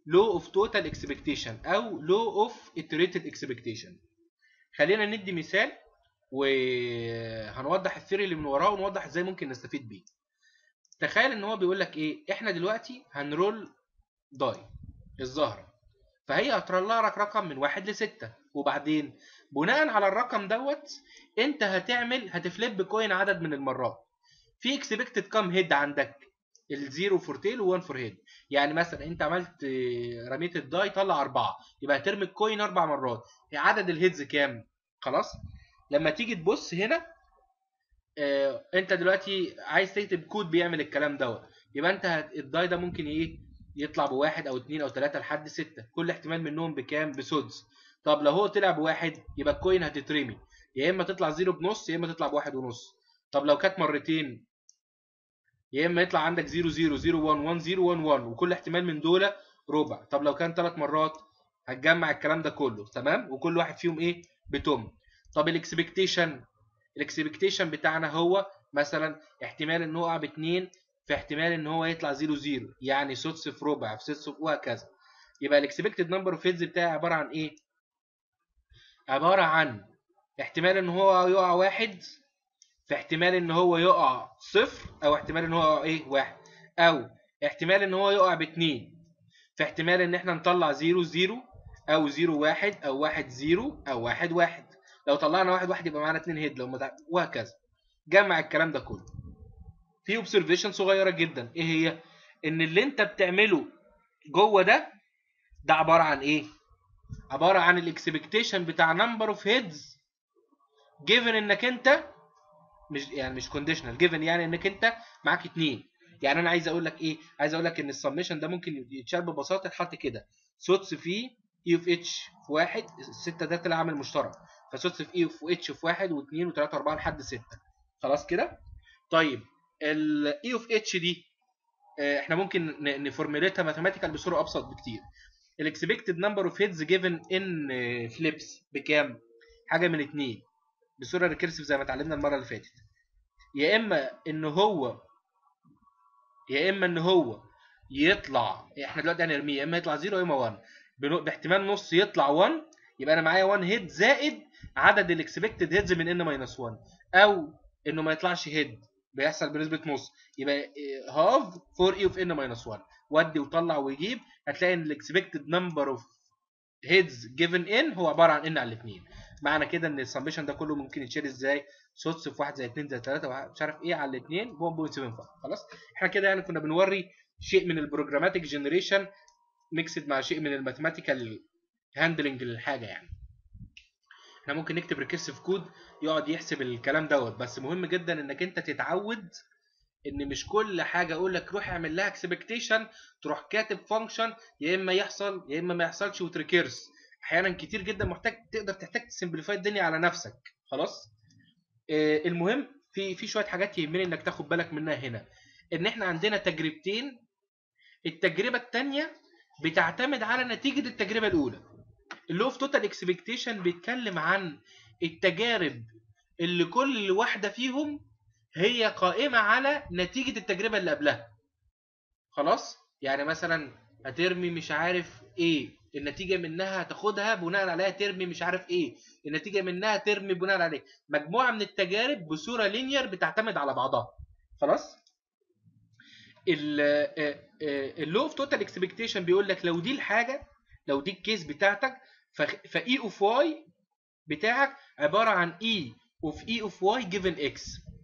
لو اوف توتال اكسبكتيشن او لو اوف iterated اكسبكتيشن خلينا ندي مثال وهنوضح الثيري اللي من وراه ونوضح ازاي ممكن نستفيد بيه تخيل ان هو بيقول لك ايه احنا دلوقتي هنرول داي الزهره فهي هتطلع لك رقم من واحد لستة وبعدين بناء على الرقم دوت انت هتعمل هتفليب كوين عدد من المرات في اكسبكتد كام هيد عندك الزيرو فور تيل و1 فور هيد يعني مثلا انت عملت آه، رميت الداي طلع اربعه يبقى هترمي الكوين اربع مرات عدد الهيدز كام خلاص لما تيجي تبص هنا آه، انت دلوقتي عايز تكتب كود بيعمل الكلام دوت يبقى انت هت- الداي ده ممكن ايه يطلع بواحد او اتنين او تلاته لحد سته كل احتمال منهم بكام بسدس طب لو هو طلع بواحد يبقى الكوين هتترمي يا اما تطلع زيرو بنص يا اما تطلع بواحد ونص طب لو كانت مرتين يا اما يطلع عندك 0 0 0 1 1 0 1 1 وكل احتمال من دول ربع طب لو كان ثلاث مرات هتجمع الكلام ده كله تمام وكل واحد فيهم ايه بتم طب الاكسبكتيشن الاكسبكتيشن بتاعنا هو مثلا احتمال ان هو يقع باتنين في احتمال ان هو يطلع 0 0 يعني سدس في ربع في سدس في وهكذا يبقى الاكسبكتد نمبر اوف هيدز بتاعي عباره عن ايه عباره عن احتمال ان هو يقع واحد في احتمال ان هو يقع صفر او احتمال ان هو يقع ايه واحد او احتمال ان هو يقع باتنين في احتمال ان احنا نطلع زيرو زيرو او زيرو واحد او واحد زيرو او واحد واحد لو طلعنا واحد واحد يبقى معانا اتنين هيد لو متع... وهكذا جمع الكلام ده كله في اوبزرفيشن صغيره جدا ايه هي ان اللي انت بتعمله جوه ده ده عباره عن ايه عباره عن الاكسبكتيشن بتاع نمبر اوف هيدز جيفن انك انت مش يعني مش كونديشنال جيفن يعني انك انت معاك اتنين يعني انا عايز اقول لك ايه عايز اقول لك ان السمشن ده ممكن يتشال ببساطه يتحط كده سوتس فيه اي اوف اتش في واحد الستة ده طلع عامل مشترك فسوتس في اي اوف اتش في واحد واثنين وثلاثة واربعة لحد ستة خلاص كده طيب الاي اوف اتش دي آه، احنا ممكن ن- نفورميليتها ماثيماتيكال بصوره ابسط بكتير الاكسبكتد نمبر اوف هيدز جيفن ان فليبس بكام حاجه من اتنين بصوره ريكيرسيف زي ما اتعلمنا المره اللي فاتت يا اما ان هو يا اما ان هو يطلع احنا دلوقتي هنرميه يا اما يطلع 0 يا اما 1 بنو- باحتمال نص يطلع 1 يبقى انا معايا 1 هيد زائد عدد الاكسبكتد هيدز من ان ماينس 1 او انه ما يطلعش هيد بيحصل بنسبه نص يبقى هاف فور اي اوف ان ماينس 1 ودي وطلع ويجيب هتلاقي ان الاكسبكتد نمبر اوف هيدز جيفن ان هو عباره عن ان على الاثنين معنى كده ان السمشن ده كله ممكن يتشيل ازاي سوتس في 1 زي 2 زي 3 مش عارف ايه على الاثنين 1.75 خلاص احنا كده يعني كنا بنوري شيء من البروجراماتيك جنريشن ميكسد مع شيء من الماثيماتيكال هاندلنج للحاجه يعني احنا ممكن نكتب ريكيرسيف كود يقعد يحسب الكلام دوت بس مهم جدا انك انت تتعود ان مش كل حاجه اقول لك روح اعمل لها اكسبكتيشن تروح كاتب فانكشن يا اما يحصل يا اما ما يحصلش وتريكيرس احيانا كتير جدا محتاج تقدر تحتاج تسمبليفاي الدنيا على نفسك خلاص آه المهم في في شويه حاجات يهمني انك تاخد بالك منها هنا ان احنا عندنا تجربتين التجربه الثانيه بتعتمد على نتيجه التجربه الاولى اللي هو في توتال اكسبكتيشن بيتكلم عن التجارب اللي كل واحده فيهم هي قائمه على نتيجه التجربه اللي قبلها خلاص يعني مثلا هترمي مش عارف ايه النتيجه منها هتاخدها بناء عليها ترمي مش عارف ايه النتيجه منها ترمي بناء عليه مجموعه من التجارب بصوره لينير بتعتمد على بعضها خلاص اللو اوف توتال اكسبكتيشن بيقول لك لو دي الحاجه لو دي الكيس بتاعتك فاي اوف واي بتاعك عباره عن اي اوف اي اوف واي جيفن اكس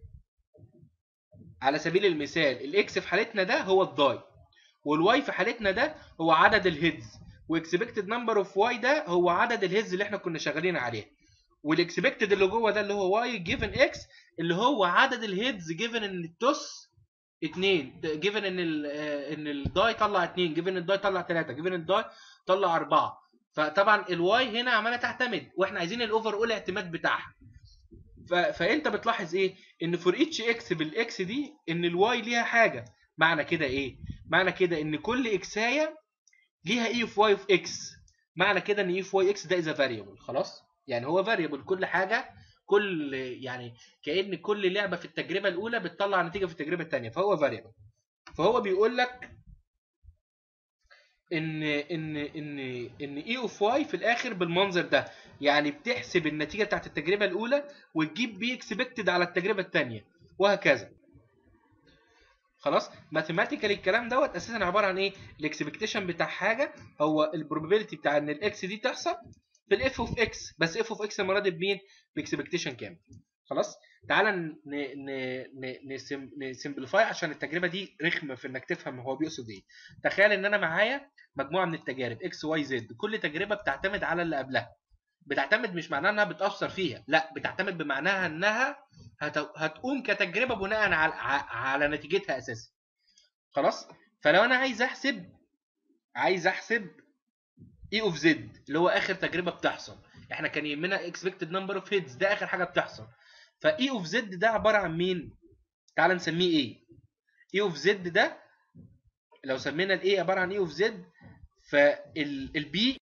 على سبيل المثال الاكس في حالتنا ده هو الداي والواي في حالتنا ده هو عدد الهيدز واكسبكتد نمبر اوف واي ده هو عدد الهيدز اللي احنا كنا شغالين عليه والاكسبكتد اللي جوه ده اللي هو واي جيفن اكس اللي هو عدد الهيدز جيفن ان التوس 2 جيفن ان ال ان الداي طلع 2 جيفن ان الداي طلع 3 جيفن الداي طلع 4 فطبعا الواي هنا عماله تعتمد واحنا عايزين الاوفر اول اعتماد بتاعها فانت بتلاحظ ايه ان فور اتش اكس بالاكس دي ان الواي ليها حاجه معنى كده ايه معنى كده ان كل اكسايه ليها اي اوف واي اوف اكس معنى كده ان اي اوف واي اكس ده از فاريبل خلاص يعني هو فاريبل كل حاجه كل يعني كان كل لعبه في التجربه الاولى بتطلع نتيجه في التجربه الثانيه فهو فاريبل فهو بيقول لك ان ان ان ان اي اوف واي في الاخر بالمنظر ده يعني بتحسب النتيجه بتاعت التجربه الاولى وتجيب بي اكسبكتد على التجربه الثانيه وهكذا خلاص ماثيماتيكالي الكلام دوت اساسا عباره عن ايه الاكسبكتيشن بتاع حاجه هو البروبابيلتي بتاع ان الاكس دي تحصل في الاف اوف اكس بس اف اوف اكس المره دي بمين باكسبكتيشن كام خلاص تعالى نسمبليفاي عشان التجربه دي رخمه في انك تفهم هو بيقصد ايه تخيل ان انا معايا مجموعه من التجارب اكس واي زد كل تجربه بتعتمد على اللي قبلها بتعتمد مش معناها انها بتاثر فيها لا بتعتمد بمعناها انها هت... هتقوم كتجربه بناء على على نتيجتها اساسا خلاص فلو انا عايز احسب عايز احسب اي اوف زد اللي هو اخر تجربه بتحصل احنا كان يهمنا اكسبكتد نمبر اوف هيدز ده اخر حاجه بتحصل فاي اوف زد ده عباره عن مين تعال نسميه ايه اي اوف زد ده لو سمينا الاي عباره عن اي اوف زد فالبي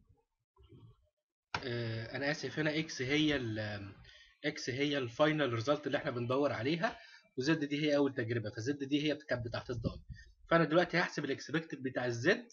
آه انا اسف هنا اكس هي اكس هي الفاينل ريزلت اللي احنا بندور عليها وزد دي هي اول تجربه فزد دي هي كانت بتاعت الداي فانا دلوقتي هحسب الاكسبكتد بتاع الزد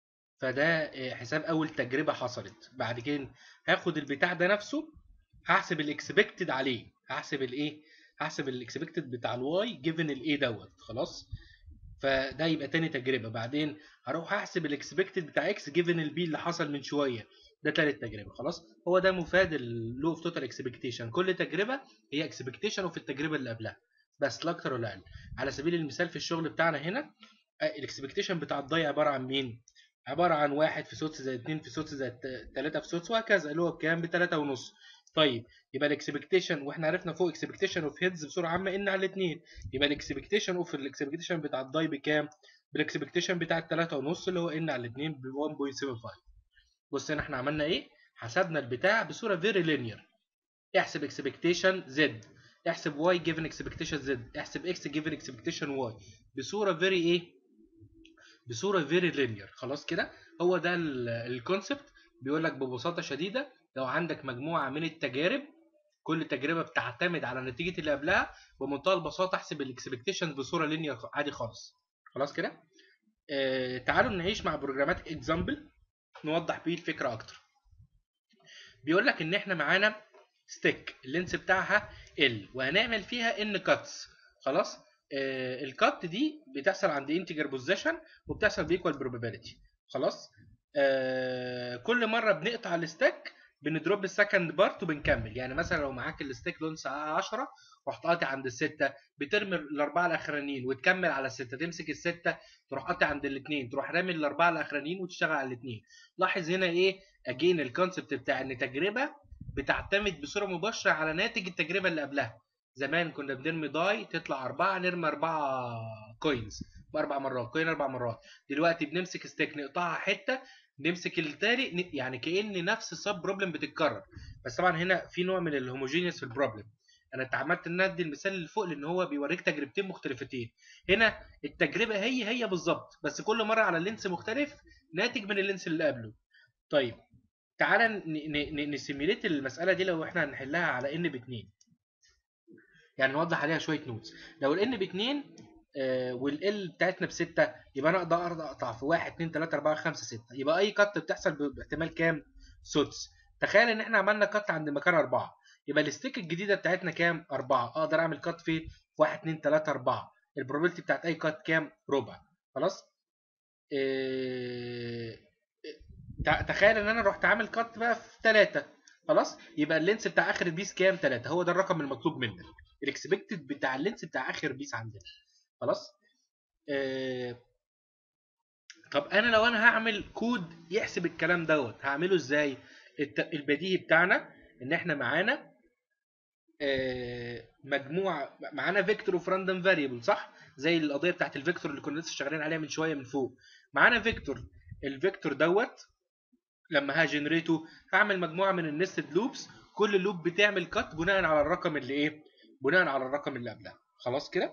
فده حساب اول تجربه حصلت بعد كده هاخد البتاع ده نفسه هحسب الاكسبكتد عليه هحسب الايه هحسب الاكسبكتد بتاع الواي جيفن الاي دوت خلاص فده يبقى تاني تجربه بعدين هروح احسب الاكسبكتد بتاع اكس جيفن البي اللي حصل من شويه ده تالت تجربه خلاص هو ده مفاد اللو اوف توتال اكسبكتيشن كل تجربه هي اكسبكتيشن وفي التجربه اللي قبلها بس لا اكتر ولا اقل على سبيل المثال في الشغل بتاعنا هنا الاكسبكتيشن بتاع الضي عباره عن مين عباره عن واحد في سدس زائد 2 في سدس زائد 3 في سدس وهكذا اللي هو بكام ب 3 ونص طيب يبقى الاكسبكتيشن واحنا عرفنا فوق اكسبكتيشن اوف هيدز بصوره عامه ان على الاثنين يبقى الاكسبكتيشن اوف الاكسبكتيشن بتاع الضي بكام بالاكسبكتيشن بتاع ال 3 ونص اللي هو ان على الاثنين ب 1.75 بص هنا احنا عملنا ايه حسبنا البتاع بصوره فيري لينير احسب اكسبكتيشن زد احسب واي جيفن اكسبكتيشن زد احسب اكس جيفن اكسبكتيشن واي بصوره فيري ايه بصوره فيري لينير خلاص كده هو ده الكونسبت بيقول لك ببساطه شديده لو عندك مجموعه من التجارب كل تجربه بتعتمد على نتيجه اللي قبلها بمنتهى البساطه احسب الاكسبكتيشن بصوره لينير عادي خالص خلاص كده آه تعالوا نعيش مع بروجرامات اكزامبل نوضح بيه الفكره اكتر بيقول لك ان احنا معانا ستيك اللينس بتاعها ال وهنعمل فيها ان كاتس خلاص آه الكات دي بتحصل عند انتجر بوزيشن وبتحصل بايكوال بروبابيلتي خلاص آه كل مره بنقطع الستيك بندروب السكند بارت وبنكمل يعني مثلا لو معاك الستيك لونس 10 رحت قاطع عند السته بترمي الاربعه الاخرانيين وتكمل على السته تمسك السته تروح قاطع عند الاثنين تروح رامي الاربعه الاخرانيين وتشتغل على الاثنين لاحظ هنا ايه اجين الكونسبت بتاع ان تجربه بتعتمد بصوره مباشره على ناتج التجربه اللي قبلها زمان كنا بنرمي داي تطلع أربعة نرمي أربعة كوينز بأربع مرات كوين أربع مرات دلوقتي بنمسك ستيك نقطعها حتة نمسك التاني يعني كأن نفس السب بروبلم بتتكرر بس طبعا هنا في نوع من الهوموجينيوس في البروبلم انا اتعمدت ان ادي المثال اللي فوق لان هو بيوريك تجربتين مختلفتين هنا التجربه هي هي بالظبط بس كل مره على لينس مختلف ناتج من اللينس اللي قبله طيب تعالى نسيميليت المساله دي لو احنا هنحلها على ان باتنين يعني نوضح عليها شويه نوتس لو الان باتنين آه والال بتاعتنا بستة يبقى انا اقدر اقطع في 1 2 3 4 5 6 يبقى اي كت بتحصل باحتمال كام؟ سدس تخيل ان احنا عملنا كت عند مكان 4 يبقى الستيك الجديده بتاعتنا كام؟ 4 اقدر اعمل كت في 1 2 3 4 البروبابيلتي بتاعت اي كت كام؟ ربع خلاص؟ إيه... تخيل ان انا رحت عامل كت بقى في 3 خلاص؟ يبقى اللينس بتاع اخر البيس كام؟ 3 هو ده الرقم المطلوب منك الاكسبكتد بتاع اللينس بتاع اخر بيس عندنا خلاص؟ إيه... طب انا لو انا هعمل كود يحسب الكلام دوت هعمله ازاي؟ البديهي بتاعنا ان احنا معانا مجموعه معانا فيكتور اوف راندوم فاريبل صح زي القضيه بتاعت الفيكتور اللي كنا لسه شغالين عليها من شويه من فوق معانا فيكتور الفيكتور دوت لما هجنريته هعمل مجموعه من النستد لوبس كل لوب بتعمل كات بناء على الرقم اللي ايه بناء على الرقم اللي قبلها خلاص كده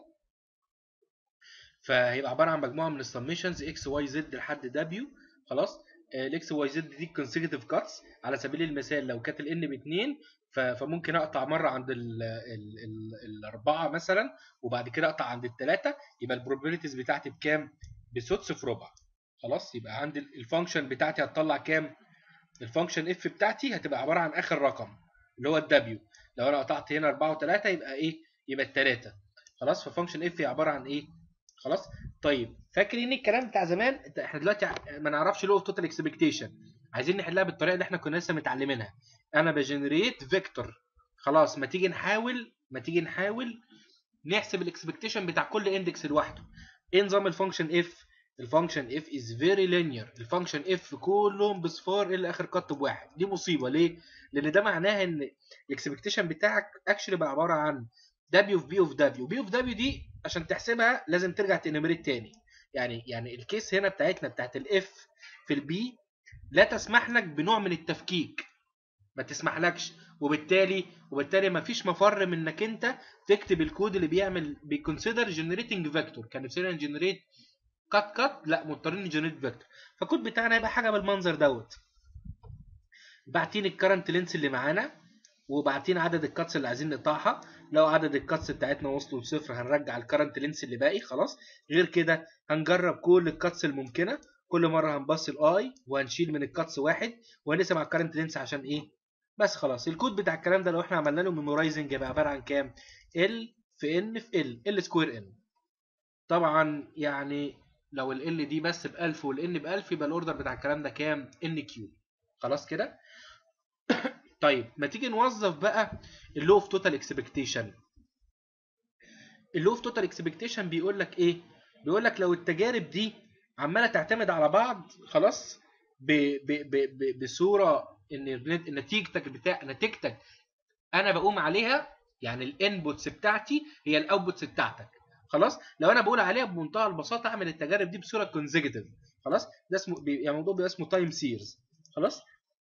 فهيبقى عباره عن مجموعه من السميشنز اكس واي زد لحد دبليو خلاص الاكس واي زد دي كونسيكتيف كاتس على سبيل المثال لو كانت الان باثنين فممكن اقطع مره عند ال ال ال الاربعه مثلا وبعد كده اقطع عند الثلاثه يبقى البروبابيلتيز بتاعتي بكام؟ بسدس في ربع خلاص يبقى عندي الفانكشن بتاعتي هتطلع كام الفانكشن اف بتاعتي هتبقى عباره عن اخر رقم اللي هو الدبليو لو انا قطعت هنا 4 و3 يبقى ايه يبقى الثلاثه خلاص ففانكشن اف هي عباره عن ايه خلاص طيب فاكرين الكلام بتاع زمان احنا دلوقتي ما نعرفش لو توتال اكسبكتيشن عايزين نحلها بالطريقه اللي احنا كنا لسه متعلمينها انا بجنريت فيكتور خلاص ما تيجي نحاول ما تيجي نحاول نحسب الاكسبكتيشن بتاع كل اندكس لوحده ايه نظام الفانكشن اف الفانكشن اف از فيري لينير الفانكشن اف كلهم بصفار الا اخر قط بواحد دي مصيبه ليه لان ده معناها ان الاكسبكتيشن بتاعك اكشلي بقى عباره عن دبليو في بي اوف دبليو بي اوف دبليو دي عشان تحسبها لازم ترجع تنمريت تاني يعني يعني الكيس هنا بتاعتنا بتاعت الاف في البي لا تسمح لك بنوع من التفكيك ما تسمحلكش وبالتالي وبالتالي ما فيش مفر من انك انت تكتب الكود اللي بيعمل بيكونسيدر جنريتنج فيكتور كان نفسنا نجنريت كات كات لا مضطرين نجنريت فيكتور فالكود بتاعنا هيبقى حاجه بالمنظر دوت باعتين الكرنت لينس اللي معانا وباعتين عدد الكاتس اللي عايزين نقطعها لو عدد الكاتس بتاعتنا وصلوا لصفر هنرجع الكرنت لينس اللي باقي خلاص غير كده هنجرب كل الكاتس الممكنه كل مره هنبص الاي وهنشيل من الكاتس واحد وهنقسم على الكرنت لينس عشان ايه بس خلاص الكود بتاع الكلام ده لو احنا عملنا له ميمورايزنج يبقى عباره عن كام ال في ان في ال ال سكوير ان طبعا يعني لو ال ال دي بس ب 1000 والان ب 1000 يبقى الاوردر بتاع الكلام ده كام ان كيو خلاص كده طيب ما تيجي نوظف بقى اللو اوف توتال اكسبكتيشن اللو اوف توتال اكسبكتيشن بيقول لك ايه بيقول لك لو التجارب دي عماله تعتمد على بعض خلاص ب ب ب ب بصوره ان نتيجتك بتاع نتيجتك انا بقوم عليها يعني الانبوتس بتاعتي هي الاوتبوتس بتاعتك خلاص لو انا بقول عليها بمنتهى البساطه اعمل التجارب دي بصوره كونزيكتيف خلاص ده اسمه يعني الموضوع بيبقى اسمه تايم سيرز خلاص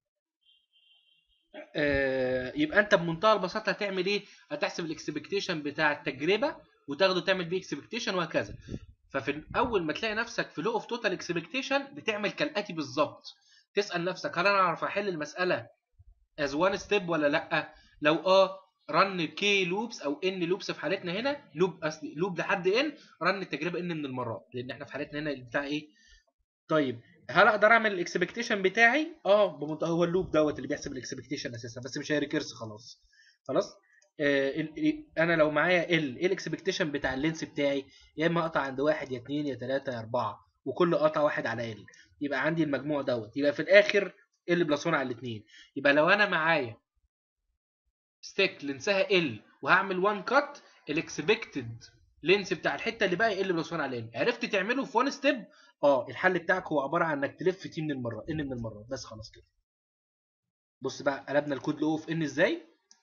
آه يبقى انت بمنتهى البساطه هتعمل ايه هتحسب الاكسبكتيشن بتاع التجربه وتاخده تعمل بيه اكسبكتيشن وهكذا ففي اول ما تلاقي نفسك في لو اوف توتال اكسبكتيشن بتعمل كالاتي بالظبط تسال نفسك هل انا اعرف احل المساله از وان ستيب ولا لا لو اه رن كي لوبس او ان لوبس في حالتنا هنا لوب اصلي لوب لحد ان رن التجربه ان من المرات لان احنا في حالتنا هنا بتاع ايه طيب هل اقدر اعمل الاكسبكتيشن بتاعي اه بمنتهى هو اللوب دوت اللي بيحسب الاكسبكتيشن اساسا بس مش هيريكيرس خلاص خلاص آه انا لو معايا ال ايه الاكسبكتيشن بتاع اللينس بتاعي يا اما اقطع عند واحد يا اتنين يا تلاته يا اربعه وكل قطعه واحد على ال يبقى عندي المجموع دوت يبقى في الاخر ال بلس 1 على الاثنين يبقى لو انا معايا ستيك لينسها ال وهعمل 1 كات الاكسبكتد لينس بتاع الحته اللي باقي ال بلس 1 على ال عرفت تعمله في 1 ستيب اه الحل بتاعك هو عباره عن انك تلف تي من المره ان من المره بس خلاص كده بص بقى قلبنا الكود له في ان ازاي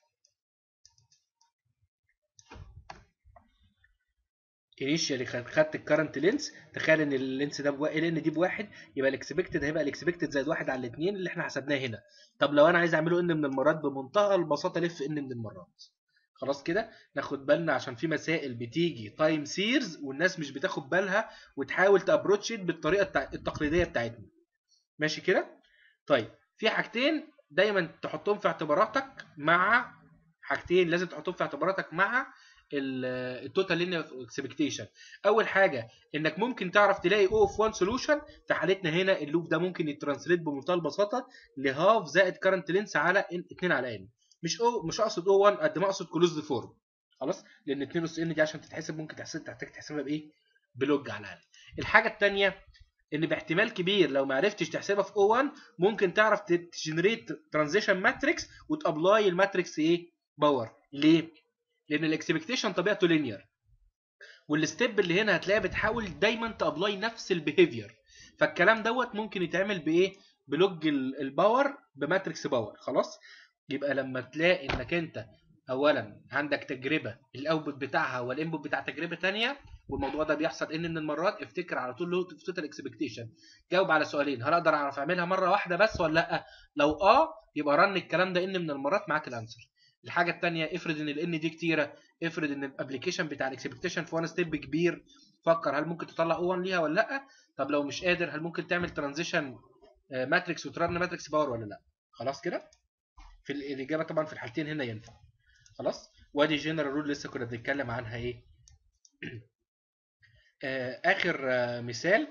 انيشيالي خدت الكرنت لينس تخيل ان اللينس ده بوا... ال ان دي بواحد يبقى الاكسبكتد هيبقى الاكسبكتد زائد واحد على الاثنين اللي احنا حسبناه هنا طب لو انا عايز اعمله ان من المرات بمنتهى البساطه الف ان من المرات خلاص كده ناخد بالنا عشان في مسائل بتيجي تايم سيرز والناس مش بتاخد بالها وتحاول تابروتش بالطريقه التقليديه بتاعتنا ماشي كده طيب في حاجتين دايما تحطهم في اعتباراتك مع حاجتين لازم تحطهم في اعتباراتك مع التوتال لينير اكسبكتيشن اول حاجه انك ممكن تعرف تلاقي او اوف 1 سولوشن في حالتنا هنا اللوب ده ممكن يترانسليت بمنتهى البساطه لهاف زائد كارنت لينس على 2 على ان مش او مش اقصد او 1 قد ما اقصد كلوزد فورم خلاص لان 2 اس ان دي عشان تتحسب ممكن تحسب تحتاج تحسبها بايه بلوج على الاقل الحاجه الثانيه ان باحتمال كبير لو ما عرفتش تحسبها في او 1 ممكن تعرف تجنريت ترانزيشن ماتريكس وتابلاي الماتريكس ايه باور ليه لان الاكسبكتيشن طبيعته لينير والستيب اللي هنا هتلاقيها بتحاول دايما تابلاي نفس البيهيفير فالكلام دوت ممكن يتعمل بايه بلوج الباور بماتريكس باور خلاص يبقى لما تلاقي انك انت اولا عندك تجربه الاوتبوت بتاعها هو الانبوت بتاع تجربه ثانيه والموضوع ده بيحصل ان من المرات افتكر على طول له توتال اكسبكتيشن جاوب على سؤالين هل اقدر اعرف اعملها مره واحده بس ولا لا لو اه يبقى رن الكلام ده ان من المرات معاك الانسر الحاجه الثانيه افرض ان الان دي كتيره افرض ان الابلكيشن بتاع الاكسبكتيشن في وان ستيب كبير فكر هل ممكن تطلع او 1 ليها ولا لا طب لو مش قادر هل ممكن تعمل ترانزيشن ماتريكس وترن ماتريكس باور ولا لا خلاص كده في الاجابه طبعا في الحالتين هنا ينفع خلاص وادي جنرال رول لسه كنا بنتكلم عنها ايه اخر مثال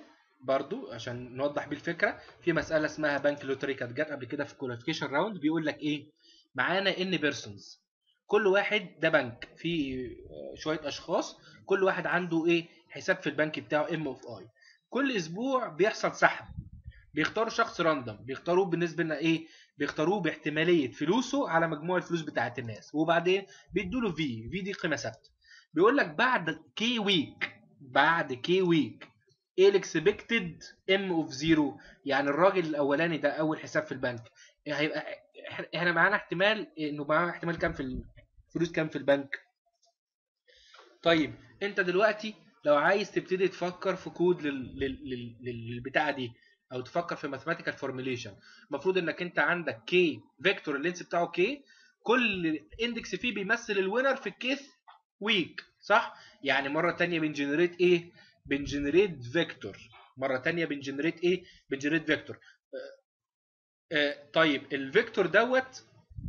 برضو عشان نوضح بيه الفكره في مساله اسمها بنك لوتري كانت جت قبل كده في الكواليفيكيشن راوند بيقول لك ايه معانا ان بيرسونز كل واحد ده بنك فيه شويه اشخاص كل واحد عنده ايه حساب في البنك بتاعه ام اوف اي كل اسبوع بيحصل سحب بيختاروا شخص راندوم بيختاروه بالنسبه لنا ايه بيختاروه باحتماليه فلوسه على مجموع الفلوس بتاعه الناس وبعدين بيدوا له في في دي قيمه ثابته بيقول لك بعد كي ويك بعد كي ويك ايه الاكسبكتد ام اوف زيرو يعني الراجل الاولاني ده اول حساب في البنك هيبقى احنا معانا احتمال انه معانا احتمال كام في الفلوس كام في البنك طيب انت دلوقتي لو عايز تبتدي تفكر في كود لل... لل... لل... للبتاعه دي او تفكر في ماثيماتيكال فورميليشن المفروض انك انت عندك كي فيكتور اللينس بتاعه كي كل اندكس فيه بيمثل الوينر في الكيس ويك صح يعني مره تانية بنجنريت ايه بنجنريت فيكتور مره تانية بنجنريت ايه بنجنريت فيكتور آه آه طيب الفيكتور دوت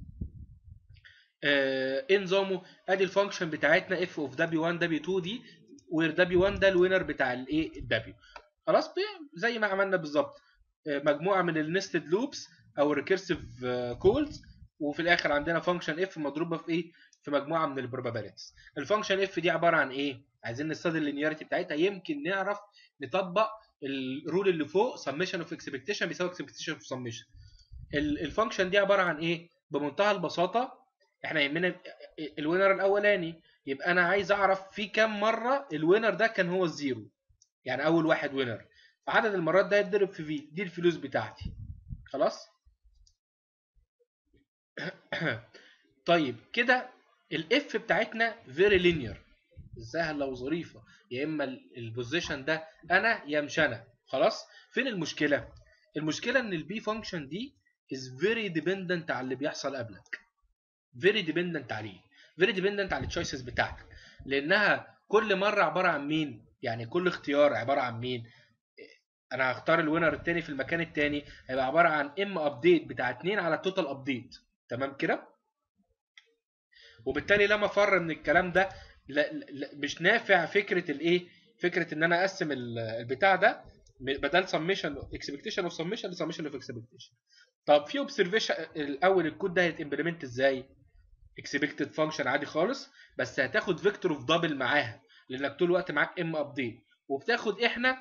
آه ايه نظامه ادي الفانكشن بتاعتنا اف اوف دبليو 1 دبليو 2 دي وير دبليو 1 ده الوينر بتاع الايه الدبليو خلاص زي ما عملنا بالظبط مجموعه من النستد لوبس او الريكيرسيف كولز وفي الاخر عندنا فانكشن اف مضروبه في ايه في مجموعه من البروبابيلتيز الفانكشن اف دي عباره عن ايه عايزين نستخدم اللينياريتي بتاعتها يمكن نعرف نطبق الرول اللي فوق سميشن اوف اكسبكتيشن بيساوي اكسبكتيشن اوف سميشن الفانكشن دي عباره عن ايه بمنتهى البساطه احنا يهمنا الوينر الاولاني يبقى انا عايز اعرف في كام مره الوينر ده كان هو الزيرو يعني اول واحد وينر فعدد المرات ده يتضرب في في دي الفلوس بتاعتي خلاص طيب كده الاف بتاعتنا فيري لينير سهله وظريفه يا اما البوزيشن ده انا يا مش انا خلاص فين المشكله المشكله ان البي فانكشن دي is very dependent على اللي بيحصل قبلك very dependent عليه very dependent على التشويسز بتاعتك لانها كل مره عباره عن مين يعني كل اختيار عباره عن مين انا هختار الوينر التاني في المكان التاني هيبقى عباره عن ام ابديت بتاع 2 على التوتال ابديت تمام كده وبالتالي لما افر من الكلام ده لا لا مش نافع فكره الايه فكره ان انا اقسم البتاع ده بدل سميشن اكسبكتيشن اوف سميشن لسميشن اوف اكسبكتيشن طب في اوبزرفيشن الاول الكود ده هيتمبلمنت ازاي اكسبكتد فانكشن عادي خالص بس هتاخد فيكتور اوف دبل معاها لانك طول الوقت معاك ام ابديت وبتاخد احنا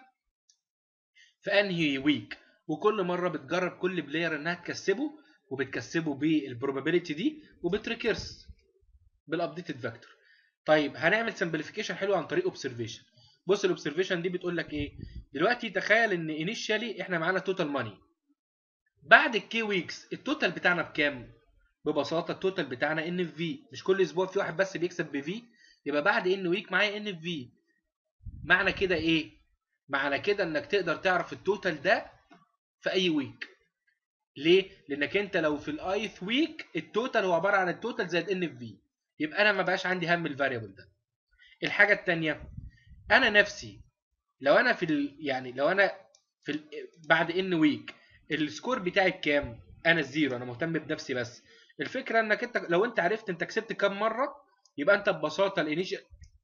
في انهي ويك وكل مره بتجرب كل بلاير انها تكسبه وبتكسبه بالبروبابيلتي دي وبتريكيرس بالابديتد فيكتور طيب هنعمل سمبليفيكيشن حلو عن طريق اوبزرفيشن بص الاوبزرفيشن دي بتقول لك ايه دلوقتي تخيل ان انيشالي احنا معانا توتال ماني بعد الكي ويكس التوتال بتاعنا بكام ببساطه التوتال بتاعنا ان في في مش كل اسبوع في واحد بس بيكسب بفي يبقى بعد ان ويك معايا ان في معنى كده ايه معنى كده انك تقدر تعرف التوتال ده في اي ويك ليه لانك انت لو في الايث ويك التوتال هو عباره عن التوتال زائد ان في يبقى انا ما بقاش عندي هم الفاريبل ده الحاجه الثانيه انا نفسي لو انا في ال... يعني لو انا في ال... بعد ان ويك السكور بتاعي كام انا الزيرو انا مهتم بنفسي بس الفكره انك انت لو انت عرفت انت كسبت كام مره يبقى انت ببساطه الانيشال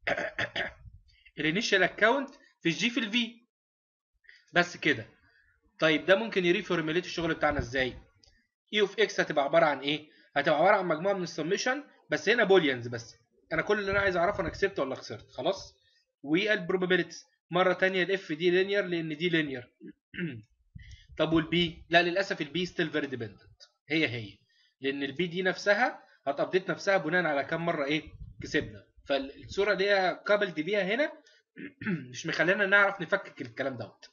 الانيشال اكونت في الجي في الفي بس كده طيب ده ممكن يريفورميليت الشغل بتاعنا ازاي اي اوف اكس هتبقى عباره عن ايه هتبقى عباره عن مجموعه من السميشن بس هنا بوليانز بس انا كل اللي انا عايز اعرفه انا كسبت ولا خسرت خلاص والبروبابيلتيز مره ثانيه الاف دي لينير لان دي لينير طب والبي لا للاسف البي ستيل فيري ديبندنت هي هي لان البي دي نفسها هتابديت نفسها بناء على كام مره ايه كسبنا فالصوره اللي هي قابلت بيها هنا مش مخلينا نعرف نفكك الكلام دوت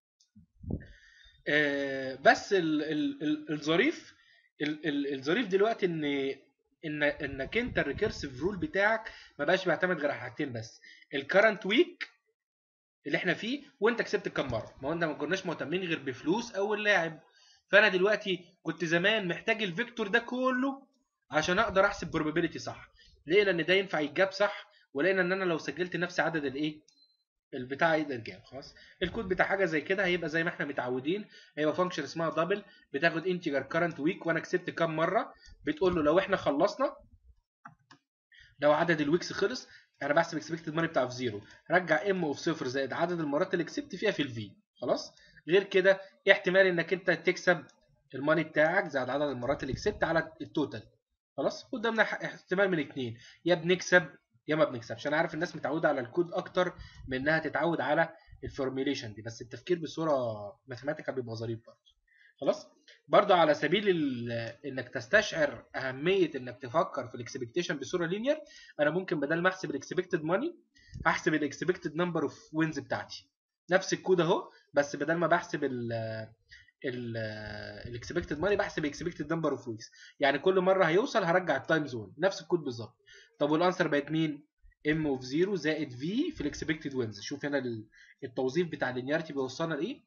آه بس ال ال ال الظريف ال ال الظريف دلوقتي ان ان انك انت الريكيرسيف رول بتاعك ما بقاش بيعتمد غير على حاجتين بس الكرنت ويك اللي احنا فيه وانت كسبت كام مره ما هو انت ما كناش مهتمين غير بفلوس او اللاعب فانا دلوقتي كنت زمان محتاج الفيكتور ده كله عشان اقدر احسب بروبابيلتي صح ليه لان ده ينفع يتجاب صح ولقينا ان انا لو سجلت نفس عدد الايه البتاع يقدر يتجاب خلاص الكود بتاع حاجه زي كده هيبقى زي ما احنا متعودين هيبقى فانكشن اسمها دبل بتاخد انتجر كرنت ويك وانا كسبت كام مره بتقول له لو احنا خلصنا لو عدد الويكس خلص انا بحسب اكسبكتد ماني بتاع في زيرو رجع ام اوف صفر زائد عدد المرات اللي كسبت فيها في الفي خلاص غير كده احتمال انك انت تكسب الماني بتاعك زائد عدد المرات اللي كسبت على التوتال خلاص قدامنا ح- احتمال من اتنين يا بنكسب يا ما بنكسبش انا عارف الناس متعوده على الكود اكتر من انها تتعود على الفورميليشن دي بس التفكير بصوره ماثيماتيكال بيبقى ظريف برضه خلاص برضه على سبيل ال- انك تستشعر اهميه انك تفكر في الاكسبكتيشن بصوره لينير انا ممكن بدل ما احسب الاكسبكتد ماني احسب الاكسبكتد نمبر اوف وينز بتاعتي نفس الكود اهو بس بدل ما بحسب ال الاكسبكتد ماني بحسب الاكسبكتد نمبر اوف ويكس يعني كل مره هيوصل هرجع التايم زون نفس الكود بالظبط طب والانسر بقت مين ام اوف 0 زائد في في الاكسبكتد وينز شوف هنا ال- التوظيف بتاع اللينياريتي بيوصلنا لايه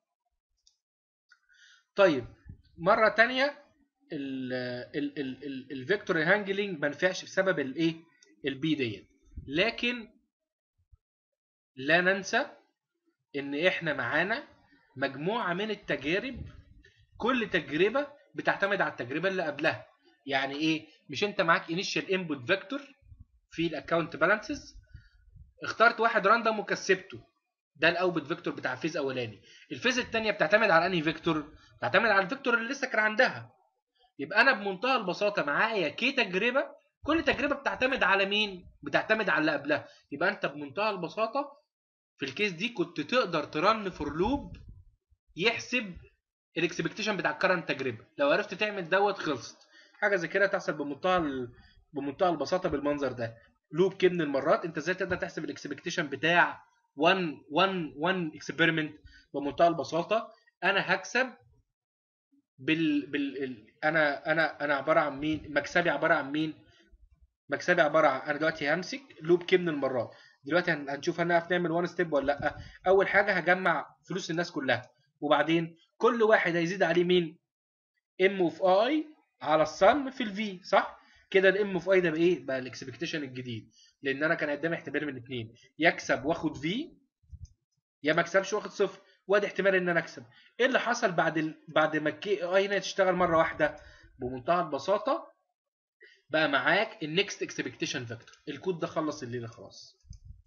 طيب مره تانية ال ال ال ال الفيكتور هانجلينج ما نفعش بسبب الايه البي ديت لكن لا ننسى ان احنا معانا مجموعه من التجارب كل تجربه بتعتمد على التجربه اللي قبلها يعني ايه مش انت معاك انيشال انبوت فيكتور في الاكونت بالانسز اخترت واحد راندوم وكسبته ده الاوتبوت فيكتور بتاع الفيز الاولاني الفيز الثانيه بتعتمد على انهي فيكتور بتعتمد على الفيكتور اللي لسه كان عندها يبقى انا بمنتهى البساطه معايا كي تجربه كل تجربه بتعتمد على مين بتعتمد على اللي قبلها يبقى انت بمنتهى البساطه في الكيس دي كنت تقدر ترن فور لوب يحسب الاكسبكتيشن بتاع الكرنت تجربه لو عرفت تعمل دوت خلصت حاجه زي كده تحصل بمنتهى ال... بمنتهى البساطه بالمنظر ده لوب كم من المرات انت ازاي تقدر تحسب الاكسبكتيشن بتاع 1 1 1 اكسبيرمنت بمنتهى البساطه انا هكسب بال بال ال... انا انا انا عباره عن مين مكسبي عباره عن مين مكسبي عباره عن انا دلوقتي همسك لوب كم من المرات دلوقتي هن- هنشوف هنعرف نعمل وان ستيب ولا لا اول حاجه هجمع فلوس الناس كلها وبعدين كل واحد هيزيد عليه مين ام اوف اي على السم في الفي صح كده الام اوف اي ده بايه بقى الاكسبكتيشن الجديد لان انا كان قدامي احتمال من الاثنين يكسب واخد في يا ما اكسبش واخد صفر وادي احتمال ان انا اكسب ايه اللي حصل بعد ال... بعد ما الكي اي هنا تشتغل مره واحده بمنتهى البساطه بقى معاك النكست اكسبكتيشن فيكتور الكود ده خلص الليله خلاص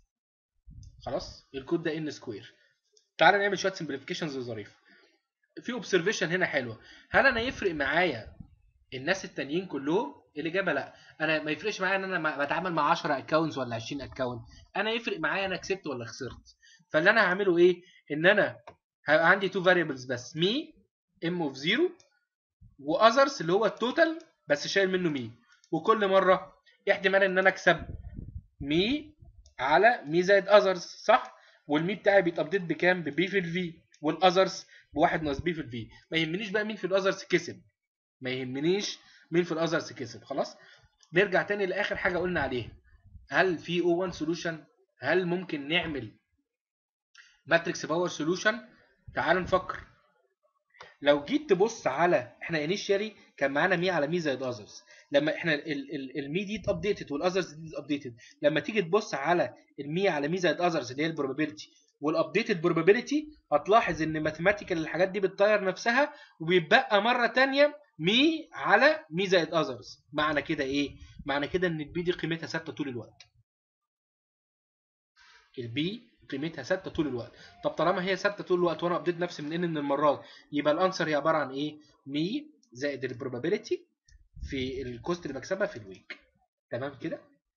خلاص الكود ده ان سكوير تعال نعمل شويه سمبليفيكيشنز ظريفه في اوبزرفيشن هنا حلوه هل انا يفرق معايا الناس التانيين كلهم الاجابه لا انا ما يفرقش معايا ان انا ما- بتعامل مع 10 اكونتس ولا 20 اكونت انا يفرق معايا انا كسبت ولا خسرت فاللي انا هعمله ايه ان انا هيبقى عندي تو فاريبلز بس مي ام اوف 0 واذرز اللي هو التوتال بس شايل منه مي وكل مره احتمال ان انا اكسب مي على مي زائد اذرز صح والمي بتاعي بيتابديت بكام ببي في الفي والاذرز بواحد ناقص بي في الفي ما يهمنيش بقى مين في الاذرز كسب ما يهمنيش مين في الاذرز كسب خلاص نرجع تاني لاخر حاجه قلنا عليها هل في او 1 سولوشن هل ممكن نعمل ماتريكس باور سولوشن تعالوا نفكر لو جيت تبص على احنا انيشيالي كان معانا مي على مي زائد اذرز لما احنا ال- ال- المي دي اتابديتد والاذرز دي اتابديتد لما تيجي تبص على المي على مي زائد اذرز اللي هي البروبابيلتي والابديتد بروبابيلتي هتلاحظ ان ماثيماتيكال الحاجات دي بتطير نفسها وبيتبقى مره تانية مي على مي زائد اذرز معنى كده ايه معنى كده ان البي دي قيمتها ثابته طول الوقت البي قيمتها ثابته طول الوقت طب طالما هي ثابته طول الوقت وانا ابديت نفسي من ان من المرات يبقى الانسر هي عباره عن ايه مي زائد البروبابيلتي في الكوست اللي بكسبها في الويك تمام كده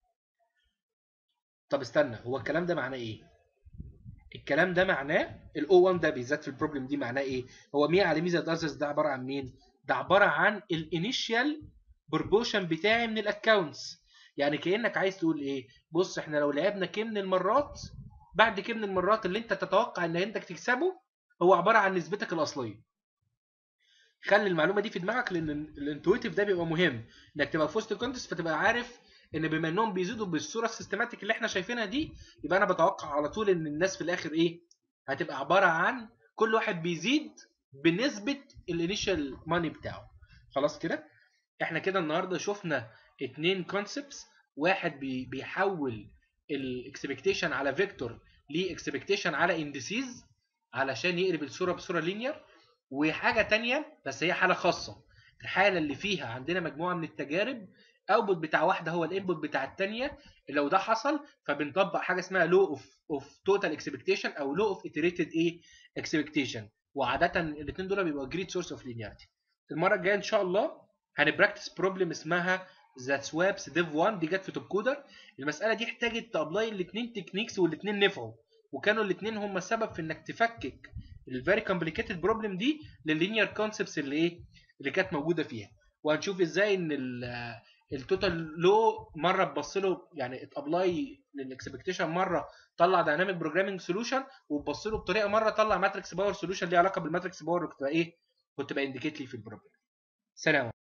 طب استنى هو الكلام ده معناه ايه الكلام ده معناه الاو 1 ده بالذات في البروبلم دي معناه ايه هو مي على مي زائد اذرز ده عباره عن مين ده عباره عن الانيشال بروبوشن بتاعي من الاكونتس يعني كانك عايز تقول ايه بص احنا لو لعبنا كم من المرات بعد كم من المرات اللي انت تتوقع ان انت تكسبه هو عباره عن نسبتك الاصليه خلي المعلومه دي في دماغك لان الانتويتيف ده بيبقى مهم انك تبقى في وسط الكونتست فتبقى عارف ان بما انهم بيزيدوا بالصوره السيستماتيك اللي احنا شايفينها دي يبقى انا بتوقع على طول ان الناس في الاخر ايه هتبقى عباره عن كل واحد بيزيد بنسبه الانيشال ماني بتاعه خلاص كده احنا كده النهارده شفنا اتنين كونسبتس واحد بي بيحول الاكسبكتيشن على فيكتور لاكسبكتيشن على اندسيز علشان يقلب الصوره بصوره لينير وحاجه تانية بس هي حاله خاصه الحاله اللي فيها عندنا مجموعه من التجارب اوتبوت بتاع واحده هو الانبوت بتاع الثانيه لو ده حصل فبنطبق حاجه اسمها لو اوف اوف توتال اكسبكتيشن او لو اوف اتريتد ايه اكسبكتيشن وعاده الاثنين دول بيبقوا جريت سورس اوف لينياريتي المره الجايه ان شاء الله هنبراكتس بروبلم اسمها ذا سوابس ديف 1 دي جت في توب كودر المساله دي احتاجت تابلاي الاثنين تكنيكس والاثنين نفعوا وكانوا الاثنين هم السبب في انك تفكك الفيري كومبليكيتد بروبلم دي لللينير كونسبتس اللي ايه اللي كانت موجوده فيها وهنشوف ازاي ان التوتال لو مره تبص له يعني اتابلاي للاكسبكتيشن مره طلع دايناميك بروجرامنج سولوشن وتبص له بطريقه مره طلع ماتريكس باور سولوشن ليه علاقه بالماتريكس باور كنت بقى ايه كنت بانديكيت لي في البروبلم سلام